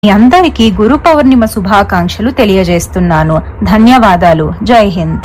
మీ అందరికీ గురు పౌర్ణిమ శుభాకాంక్షలు తెలియజేస్తున్నాను ధన్యవాదాలు జై హింద్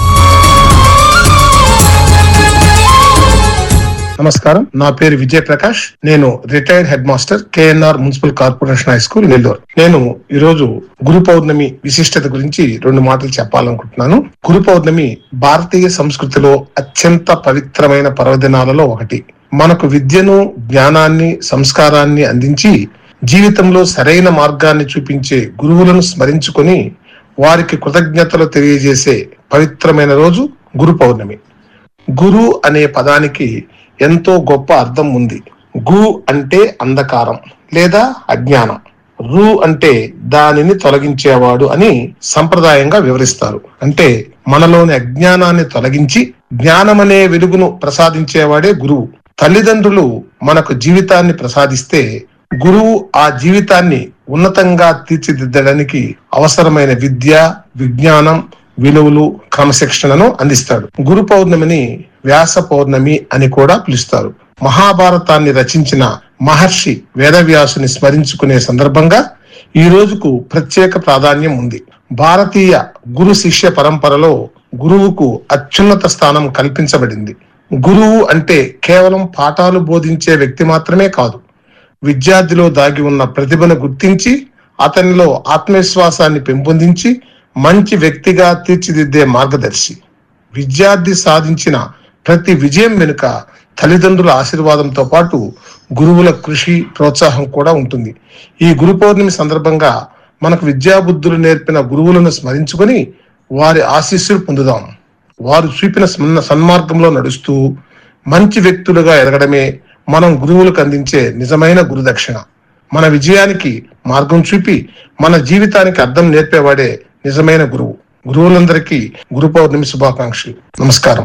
నమస్కారం నా పేరు విజయ్ ప్రకాష్ నేను retired head master KNR municipal corporation high school Nellore నేను ఈ రోజు గురు పౌర్ణమి విశిష్టత గురించి రెండు మాటలు చెప్పాలనుకుంటున్నాను గురు పౌర్ణమి భారతీయ సంస్కృతిలో అత్యంత పవిత్రమైన పర్వదినాలలో ఒకటి మనకు విద్యను జ్ఞానాన్ని సంస్కారాన్ని అందించి జీవితంలో సరైన మార్గాన్ని చూపించే గురువులను స్మరించుకొని వారికి కృతజ్ఞతలు తెలియజేసే పవిత్రమైన రోజు గురు పౌర్ణమి గురు అనే పదానికి ఎంతో గొప్ప అర్థం ఉంది గు అంటే అంధకారం లేదా అజ్ఞానం రు అంటే దానిని తొలగించేవాడు అని సంప్రదాయంగా వివరిస్తారు అంటే మనలోని అజ్ఞానాన్ని తొలగించి జ్ఞానమనే వెలుగును ప్రసాదించేవాడే గురువు తల్లిదండ్రులు మనకు జీవితాన్ని ప్రసాదిస్తే గురువు ఆ జీవితాన్ని ఉన్నతంగా తీర్చిదిద్దడానికి అవసరమైన విద్య విజ్ఞానం విలువలు క్రమశిక్షణను అందిస్తాడు గురు పౌర్ణమిని వ్యాస పౌర్ణమి అని కూడా పిలుస్తారు మహాభారతాన్ని రచించిన మహర్షి వేదవ్యాసుని స్మరించుకునే సందర్భంగా ఈ రోజుకు ప్రత్యేక ప్రాధాన్యం ఉంది భారతీయ గురు శిష్య పరంపరలో గురువుకు అత్యున్నత స్థానం కల్పించబడింది గురువు అంటే కేవలం పాఠాలు బోధించే వ్యక్తి మాత్రమే కాదు విద్యార్థిలో దాగి ఉన్న ప్రతిభను గుర్తించి అతనిలో ఆత్మవిశ్వాసాన్ని పెంపొందించి మంచి వ్యక్తిగా తీర్చిదిద్దే మార్గదర్శి విద్యార్థి సాధించిన ప్రతి విజయం వెనుక తల్లిదండ్రుల ఆశీర్వాదంతో పాటు గురువుల కృషి ప్రోత్సాహం కూడా ఉంటుంది ఈ గురు పౌర్ణమి సందర్భంగా మనకు విద్యాబుద్ధులు నేర్పిన గురువులను స్మరించుకొని వారి ఆశీస్సులు పొందుదాం వారు చూపిన సన్న- సన్మార్గంలో నడుస్తూ మంచి వ్యక్తులుగా ఎదగడమే మనం గురువులకు అందించే నిజమైన గురుదక్షిణ మన విజయానికి మార్గం చూపి మన జీవితానికి అర్థం నేర్పేవాడే నిజమైన గురువు గురువులందరికీ గురు పౌర్ణమి శుభాకాంక్షలు నమస్కారం